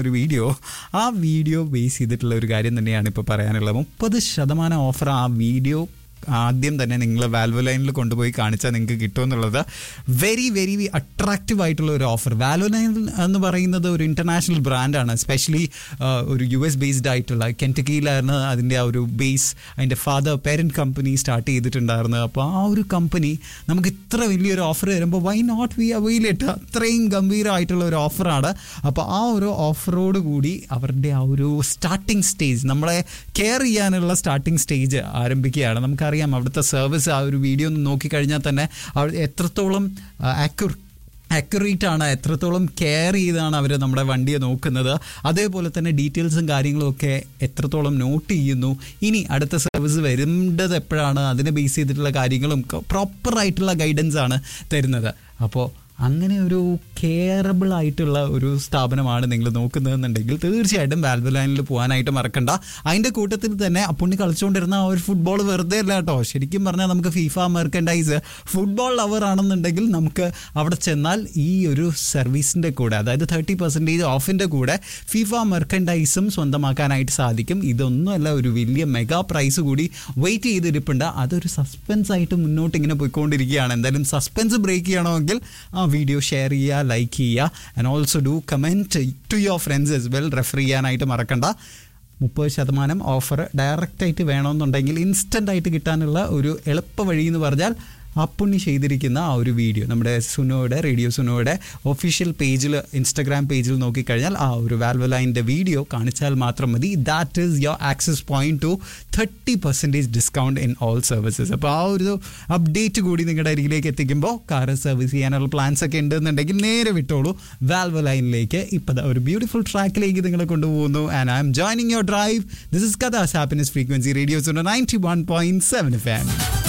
ഒരു വീഡിയോ ആ video base ചെയ്തിട്ടുള്ള ഒരു കാര്യം തന്നെയാണ് ഇപ്പോൾ പറയാനുള്ളത് മുപ്പത് ശതമാനം ഓഫർ ആ വീഡിയോ ആദ്യം തന്നെ നിങ്ങൾ വാൽവോ ലൈനിൽ കൊണ്ടുപോയി കാണിച്ചാൽ നിങ്ങൾക്ക് കിട്ടുമെന്നുള്ളത് വെരി വെരി അട്രാക്റ്റീവ് ആയിട്ടുള്ള ഒരു ഓഫർ വാൽവോ ലൈൻ എന്ന് പറയുന്നത് ഒരു ഇന്റർനാഷണൽ ബ്രാൻഡാണ് എസ്പെഷ്യലി ഒരു യു എസ് ബേസ്ഡ് ആയിട്ടുള്ള കെൻറ്റക്കിയിലായിരുന്നു അതിൻ്റെ ആ ഒരു ബേസ് അതിൻ്റെ ഫാദർ പേരൻറ്റ് കമ്പനി സ്റ്റാർട്ട് ചെയ്തിട്ടുണ്ടായിരുന്നത് അപ്പോൾ ആ ഒരു കമ്പനി നമുക്ക് ഇത്ര വലിയൊരു ഓഫർ തരുമ്പോൾ വൈ നോട്ട് വി അവൈൽ ഇട്ട് അത്രയും ഗംഭീരമായിട്ടുള്ള ഒരു ഓഫറാണ് അപ്പോൾ ആ ഒരു ഓഫറോട് കൂടി അവരുടെ ആ ഒരു സ്റ്റാർട്ടിംഗ് സ്റ്റേജ് നമ്മളെ കെയർ ചെയ്യാനുള്ള സ്റ്റാർട്ടിംഗ് സ്റ്റേജ് ആരംഭിക്കുകയാണ് നമുക്കറിയാം അവിടുത്തെ സർവീസ് ആ ഒരു വീഡിയോ ഒന്ന് നോക്കിക്കഴിഞ്ഞാൽ തന്നെ അവ- എത്രത്തോളം ആക്യുർ അക്യുറേറ്റ് ആണ് എത്രത്തോളം കെയർ ചെയ്താണ് അവർ നമ്മുടെ വണ്ടിയെ നോക്കുന്നത് അതേപോലെ തന്നെ ഡീറ്റെയിൽസും കാര്യങ്ങളും ഒക്കെ എത്രത്തോളം നോട്ട് ചെയ്യുന്നു ഇനി അടുത്ത സർവീസ് വരേണ്ടത് എപ്പോഴാണ് അതിനെ ബേസ് ചെയ്തിട്ടുള്ള കാര്യങ്ങളും പ്രോപ്പർ ആയിട്ടുള്ള ഗൈഡൻസ് ആണ് തരുന്നത് അപ്പോൾ അങ്ങനെ ഒരു കെയറബിൾ ആയിട്ടുള്ള ഒരു സ്ഥാപനമാണ് നിങ്ങൾ നോക്കുന്നതെന്നുണ്ടെങ്കിൽ തീർച്ചയായിട്ടും വാൽവ് ലൈനിൽ പോകാനായിട്ട് മറക്കണ്ട അതിൻ്റെ കൂട്ടത്തിൽ തന്നെ അപ്പുണ്ണി കളിച്ചുകൊണ്ടിരുന്ന ആ ഒരു ഫുട്ബോൾ വെറുതെ അല്ല കേട്ടോ ശരിക്കും പറഞ്ഞാൽ നമുക്ക് ഫിഫ മെർക്കൻഡൈസ് ഫുട്ബോൾ ലവർ ആണെന്നുണ്ടെങ്കിൽ നമുക്ക് അവിടെ ചെന്നാൽ ഈ ഒരു സർവീസിൻ്റെ കൂടെ അതായത് തേർട്ടി പെർസെൻറ്റേജ് ഓഫിൻ്റെ കൂടെ ഫിഫ മെർക്കൻഡൈസും സ്വന്തമാക്കാനായിട്ട് സാധിക്കും ഇതൊന്നുമല്ല ഒരു വലിയ മെഗാ പ്രൈസ് കൂടി വെയിറ്റ് ചെയ്തിരിപ്പുണ്ട് അതൊരു സസ്പെൻസ് ആയിട്ട് മുന്നോട്ട് ഇങ്ങനെ പോയിക്കൊണ്ടിരിക്കുകയാണ് എന്തായാലും സസ്പെൻസ് ബ്രേക്ക് ചെയ്യണമെങ്കിൽ ആ വീഡിയോ ഷെയർ ചെയ്യുക ലൈക്ക് ചെയ്യുക and also do comment to your friends as well refer ചെയ്യാനായിട്ട് മറക്കണ്ട മുപ്പത് ശതമാനം ഓഫർ ഡയറക്റ്റായിട്ട് വേണമെന്നുണ്ടെങ്കിൽ ഇൻസ്റ്റൻ്റ് ആയിട്ട് കിട്ടാനുള്ള ഒരു എളുപ്പ വഴി എന്ന് പറഞ്ഞാൽ അപ്പുണ്ണി ചെയ്തിരിക്കുന്ന ആ ഒരു വീഡിയോ നമ്മുടെ സുനോയുടെ റേഡിയോ സുനോയുടെ ഒഫീഷ്യൽ പേജിൽ ഇൻസ്റ്റഗ്രാം പേജിൽ നോക്കിക്കഴിഞ്ഞാൽ ആ ഒരു വാൽവലൈൻ്റെ വീഡിയോ കാണിച്ചാൽ മാത്രം മതി that is your access point to thirty percentage discount in all services അപ്പോൾ ആ ഒരു അപ്ഡേറ്റ് കൂടി നിങ്ങളുടെ അരികിലേക്ക് എത്തിക്കുമ്പോൾ കാർ സർവീസ് ചെയ്യാനുള്ള പ്ലാൻസ് ഒക്കെ ഉണ്ടെന്നുണ്ടെങ്കിൽ നേരെ വിട്ടോളൂ വാൽവ ലൈനിലേക്ക് ഇപ്പോൾ ദാ ഒരു ബ്യൂട്ടിഫുൾ ട്രാക്കിലേക്ക് നിങ്ങളെ കൊണ്ടുപോകുന്നു and I'm joining your drive this is Katha's happiness frequency radio's ninety one point seven F M